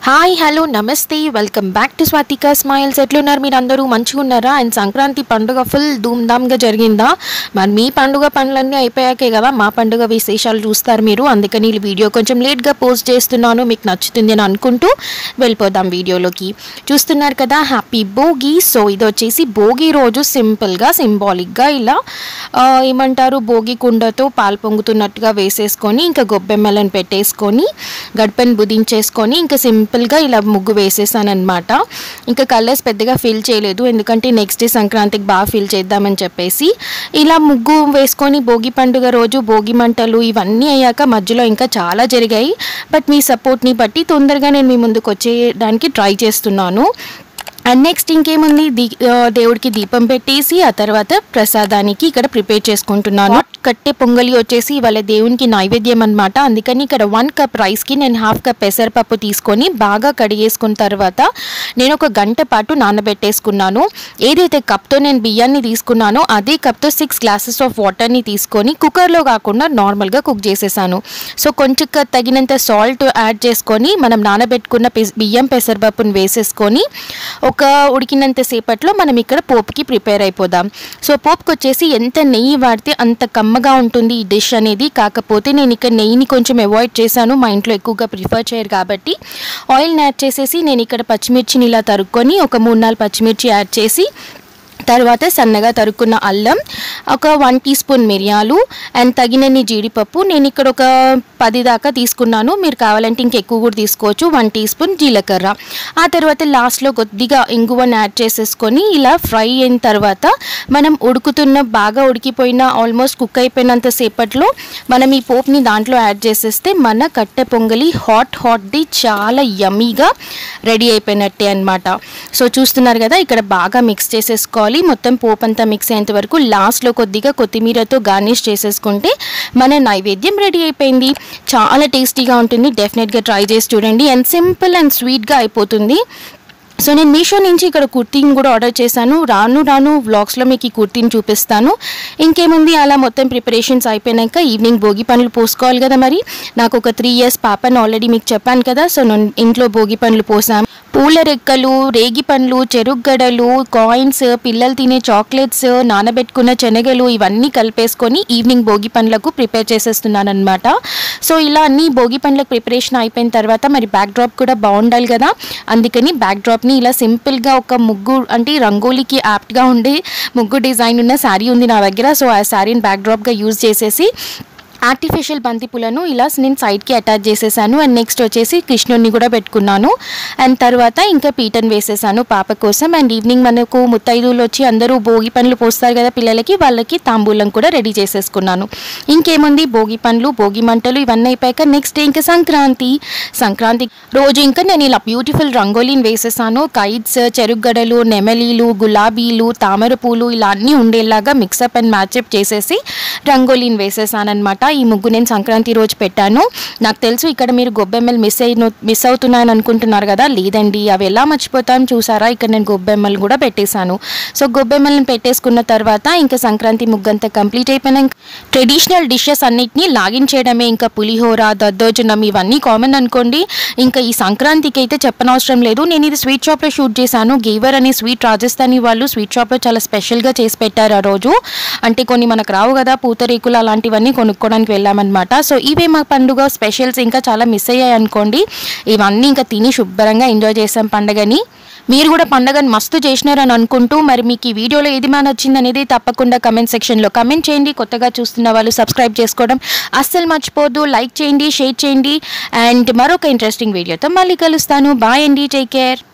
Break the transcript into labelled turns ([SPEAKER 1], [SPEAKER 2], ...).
[SPEAKER 1] hi hello నమస్తే welcome back to Swathika smiles ఎట్లున్నారు మీరు అందరూ మంచిగా ఉన్నారా అండ్ సంక్రాంతి పండుగ ఫుల్ ధూమ్ధామ్గా జరిగిందా మరి మీ పండుగ పనులన్నీ అయిపోయాకే కదా మా పండుగ విశేషాలు చూస్తారు మీరు అందుకని ఈ వీడియో కొంచెం లేట్గా పోస్ట్ చేస్తున్నాను మీకు నచ్చుతుంది అని అనుకుంటూ వెళ్ళిపోదాం వీడియోలోకి చూస్తున్నారు కదా హ్యాపీ భోగి సో ఇది వచ్చేసి భోగి రోజు సింపుల్గా సింబాలిక్గా ఇలా ఆ, ఏమంటారు భోగి కుండతో పాలు పొంగుతున్నట్టుగా వేసేసుకొని ఇంకా గొబ్బెమ్మలను పెట్టేసుకొని గడపని బుదించేసుకొని ఇంకా సింపుల్గా ఇలా ముగ్గు వేసేసాను అనమాట ఇంకా కలర్స్ పెద్దగా ఫిల్ చేయలేదు ఎందుకంటే నెక్స్ట్ డే సంక్రాంతికి బాగా ఫిల్ చేద్దామని చెప్పేసి ఇలా ముగ్గు వేసుకొని భోగి పండుగ రోజు భోగి మంటలు ఇవన్నీ అయ్యాక మధ్యలో ఇంకా చాలా జరిగాయి బట్ మీ సపోర్ట్ని బట్టి తొందరగా నేను మీ ముందుకు వచ్చేయడానికి ట్రై చేస్తున్నాను అండ్ నెక్స్ట్ ఇంకేముంది దీ ఆ, దేవుడికి దీపం పెట్టేసి ఆ తర్వాత ప్రసాదానికి ఇక్కడ ప్రిపేర్ చేసుకుంటున్నాను కట్టే పొంగలి వచ్చేసి ఇవాళ దేవునికి నైవేద్యం అనమాట అందుకని ఇక్కడ వన్ కప్ రైస్కి నేను హాఫ్ కప్ పెసరపప్పు తీసుకొని బాగా కడిగేసుకున్న తర్వాత నేను ఒక గంట పాటు నానబెట్టేసుకున్నాను ఏదైతే కప్తో నేను బియ్యాన్ని తీసుకున్నానో అదే కప్తో సిక్స్ గ్లాసెస్ ఆఫ్ వాటర్ని తీసుకొని కుక్కర్లో కాకుండా నార్మల్గా కుక్ చేసేసాను సో కొంచెం క- తగినంత సాల్ట్ యాడ్ చేసుకొని మనం నానబెట్టుకున్న పెస్- బియ్యం పెసరపప్పుని వేసేసుకొని ఒక ఉడికినంత సేపట్లో మనం ఇక్కడ పోపుకి ప్రిపేర్ అయిపోదాం సో పోపుకి వచ్చేసి ఎంత నెయ్యి వాడితే అంత కమ్మగా ఉంటుంది ఈ డిష్ అనేది కాకపోతే నేను ఇక్కడ నెయ్యిని కొంచెం అవాయిడ్ చేశాను మా ఇంట్లో ఎక్కువగా ప్రిఫర్ చేయరు కాబట్టి ఆయిల్ని యాడ్ చేసేసి నేను ఇక్కడ పచ్చిమిర్చిని ఇలా తరుక్కొని ఒక మూడు నాలుగు పచ్చిమిర్చి యాడ్ చేసి తర్వాత సన్నగా తరుక్కున్న అల్లం ఒక వన్ టీ స్పూన్ మిరియాలు అండ్ తగినన్ని జీడిపప్పు నేను ఇక్కడ ఒక పది దాకా తీసుకున్నాను మీరు కావాలంటే ఇంకెక్కువ కూడా తీసుకోవచ్చు వన్ టీ స్పూన్ జీలకర్ర ఆ తర్వాత లాస్ట్లో కొద్దిగా ఇంగువని యాడ్ చేసేసుకొని ఇలా ఫ్రై అయిన తర్వాత మనం ఉడుకుతున్న బాగా ఉడికిపోయిన ఆల్మోస్ట్ కుక్ అయిపోయినంత సేపట్లో మనం ఈ పోప్ని దాంట్లో యాడ్ చేసేస్తే మన కట్టె పొంగలి హాట్ హాట్ది చాలా యమ్మీగా రెడీ అయిపోయినట్టే అనమాట సో చూస్తున్నారు కదా ఇక్కడ బాగా మిక్స్ చేసేసుకోవాలి మొత్తం పోపు అంతా మిక్స్ అయ్యేంత వరకు లాస్ట్లో కొద్దిగా కొత్తిమీరతో గార్నిష్ చేసేసుకుంటే మన నైవేద్యం రెడీ అయిపోయింది చాలా టేస్టీగా ఉంటుంది డెఫినెట్గా ట్రై చేసి చూడండి అండ్ సింపుల్ అండ్ స్వీట్గా అయిపోతుంది సో నేను మీషో నుంచి ఇక్కడ కుర్తీని కూడా ఆర్డర్ చేశాను రాను రాను వ్లాగ్స్లో మీకు ఈ కుర్తీని చూపిస్తాను ఇంకేముంది అలా మొత్తం ప్రిపరేషన్స్ అయిపోయినాక ఈవినింగ్ భోగి పనులు పోసుకోవాలి కదా మరి నాకు ఒక త్రీ ఇయర్స్ పాపని ఆల్రెడీ మీకు చెప్పాను కదా సో నేను ఇంట్లో భోగి పనులు పోసాం పూల రెక్కలు రేగి పండ్లు చెరుగ్గడలు కాయిన్స్ పిల్లలు తినే చాక్లెట్స్ నానబెట్టుకున్న శనగలు ఇవన్నీ కలిపేసుకొని ఈవినింగ్ భోగి పండ్లకు ప్రిపేర్ చేసేస్తున్నాను అనమాట సో ఇలా అన్ని భోగి పండ్లకు ప్రిపరేషన్ అయిపోయిన తర్వాత మరి బ్యాక్ డ్రాప్ కూడా బాగుండాలి కదా అందుకని బ్యాక్ డ్రాప్ని ఇలా సింపుల్గా ఒక ముగ్గు అంటే రంగోలీకి యాప్ట్గా ఉండే ముగ్గు డిజైన్ ఉన్న శారీ ఉంది నా దగ్గర సో ఆ శారీని బ్యాక్ డ్రాప్గా యూజ్ చేసేసి ఆర్టిఫిషియల్ బంతిపూలను ఇలా నేను సైడ్కి అటాచ్ చేసేసాను అండ్ నెక్స్ట్ వచ్చేసి కృష్ణుడిని కూడా పెట్టుకున్నాను అండ్ తర్వాత ఇంకా పీటన్ వేసేసాను పాప కోసం అండ్ ఈవినింగ్ మనకు ముత్తైదువులు వచ్చి అందరూ భోగి పండ్లు పోస్తారు కదా పిల్లలకి వాళ్ళకి తాంబూలం కూడా రెడీ చేసేసుకున్నాను ఇంకేముంది భోగి పండ్లు భోగి మంటలు ఇవన్నీ అయిపోయాక నెక్స్ట్ డే ఇంకా సంక్రాంతి సంక్రాంతి రోజు ఇంకా నేను ఇలా బ్యూటిఫుల్ రంగోలీని వేసేసాను కైట్స్ చెరుగడలు నెమలీలు గులాబీలు తామర పూలు ఇలా అన్నీ ఉండేలాగా మిక్సప్ అండ్ మ్యాచప్ చేసేసి రంగోలీని వేసేసానమాట ఈ ముగ్గు నేను సంక్రాంతి రోజు పెట్టాను నాకు తెలుసు ఇక్కడ మీరు గొబ్బెమ్మలు మిస్ అయిన మిస్ అవుతున్నాయని అనుకుంటున్నారు కదా లేదండి అవి ఎలా మర్చిపోతాం చూసారా ఇక్కడ నేను గొబ్బెమ్మలు కూడా పెట్టేశాను సో గొబ్బెమ్మలను పెట్టేసుకున్న తర్వాత ఇంకా సంక్రాంతి ముగ్గు అంతా కంప్లీట్ అయిపోయినాక ట్రెడిషనల్ డిషెస్ అన్నిటినీ లాగిన్ చేయడమే ఇంకా పులిహోర దద్దోజనం ఇవన్నీ కామన్ అనుకోండి ఇంకా ఈ సంక్రాంతికి అయితే చెప్పనవసరం లేదు నేను ఇది స్వీట్ షాప్లో షూట్ చేశాను గేవర్ అనే స్వీట్ రాజస్థానీ వాళ్ళు స్వీట్ షాప్లో చాలా స్పెషల్గా చేసి పెట్టారు ఆ రోజు అంటే కొన్ని మనకు రావు కదా పూతరేకులు అలాంటివన్నీ కొనుక్కోవడానికి వెళ్ళామన్నమాట సో ఇవే మా పండుగ స్పెషల్స్ ఇంకా చాలా మిస్ అయ్యాయి అనుకోండి ఇవన్నీ ఇంకా తిని శుభ్రంగా ఎంజాయ్ చేసాం పండగని మీరు కూడా పండగని మస్తు చేసినారని అనుకుంటూ మరి మీకు ఈ వీడియోలో ఏది మా నచ్చింది అనేది తప్పకుండా కమెంట్ సెక్షన్లో కమెంట్ చేయండి కొత్తగా చూస్తున్న వాళ్ళు సబ్స్క్రైబ్ చేసుకోవడం అస్సలు మర్చిపోద్దు లైక్ చేయండి షేర్ చేయండి అండ్ మరొక ఇంట్రెస్టింగ్ వీడియోతో మళ్ళీ కలుస్తాను బాయ్ అండి టేక్ కేర్